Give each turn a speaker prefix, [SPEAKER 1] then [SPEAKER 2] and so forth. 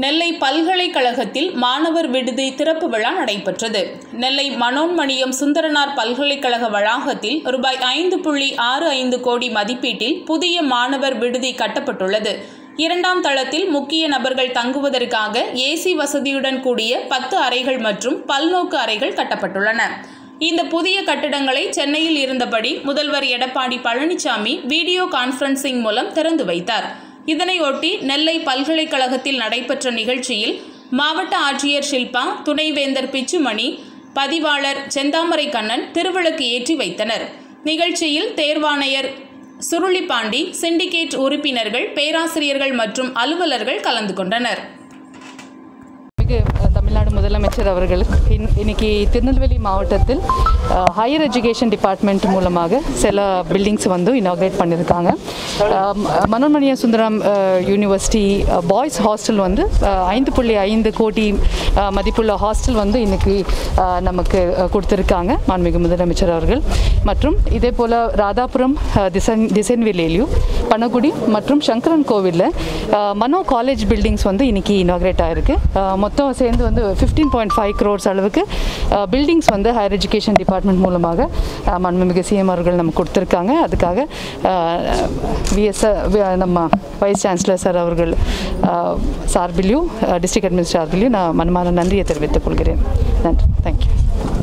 [SPEAKER 1] நெல்லை பல்கலைக்கழகத்தில் மாணவர் விடுதி திறப்பு விழா நடைபெற்றது நெல்லை மனோன்மணியம் சுந்தரனார் பல்கலைக்கழக வளாகத்தில் ரூபாய் ஐந்து புள்ளி ஆறு ஐந்து கோடி மதிப்பீட்டில் புதிய மாணவர் விடுதி கட்டப்பட்டுள்ளது இரண்டாம் தளத்தில் முக்கிய நபர்கள் தங்குவதற்காக ஏசி வசதியுடன் கூடிய பத்து அறைகள் மற்றும் பல்நோக்கு அறைகள் கட்டப்பட்டுள்ளன இந்த புதிய கட்டிடங்களை சென்னையில் இருந்தபடி முதல்வர் எடப்பாடி பழனிசாமி வீடியோ கான்ஃபரன்சிங் மூலம் திறந்து வைத்தார் இதனையொட்டி நெல்லை பல்கலைக்கழகத்தில் நடைபெற்ற நிகழ்ச்சியில் மாவட்ட ஆட்சியர் ஷில்பா துணைவேந்தர் பிச்சுமணி பதிவாளர் செந்தாமரை கண்ணன் திருவிளக்கு ஏற்றி வைத்தனர் நிகழ்ச்சியில் தேர்வாணையர் சுருளிபாண்டி சிண்டிகேட் உறுப்பினர்கள் பேராசிரியர்கள் மற்றும் அலுவலர்கள் கலந்து கொண்டனர்
[SPEAKER 2] மிகு தமிழ்நாடு முதலமைச்சர் அவர்கள் இன் இன்னைக்கு திருநெல்வேலி மாவட்டத்தில் ஹையர் எஜுகேஷன் டிபார்ட்மெண்ட் மூலமாக சில பில்டிங்ஸ் வந்து இனாக்ரேட் பண்ணியிருக்காங்க அஹ், Manonmaniya Sundaram university boys hostel வந்து அஹ், ஐந்து புள்ளி ஐந்து கோடி அஹ், மதிப்புள்ள ஹாஸ்டல் வந்து இன்னைக்கு அஹ், நமக்கு அஹ், கொடுத்திருக்காங்க மாண்புமிகு முதலமைச்சர் அவர்கள் மற்றும் இதே போல் ராதாபுரம் அஹ், திசன் திசைன்விலேலியும் பனகுடி மற்றும் சங்கரன் கோவிலில் மனோ காலேஜ் பில்டிங்ஸ் வந்து இன்னைக்கு இனாக்ரேட் ஆயிருக்கு அஹ், மொத்தம் சேர்ந்து வந்து ஃபிஃப்டீன் பாயிண்ட் ஃபைவ் க்ரோர்ஸ் அளவுக்கு பில்டிங்ஸ் வந்து ஹையர் எஜுகேஷன் டிபார்ட்மெண்ட் மூலமாக அஹ், மாண்புமிகு சிஎம் அவர்கள் நமக்கு கொடுத்துருக்காங்க அதுக்காக விஎஸ் நம்ம வைஸ் சான்சலர் சார் அவர்கள் அஹ், சார்பிலையும் டிஸ்ட்ரிக்ட் அட்மினிஸ்ட்ரேட் சார்பிலையும் நான் மனமார நன்றியை தெரிவித்துக் கொள்கிறேன் நன்றி தேங்க்யூ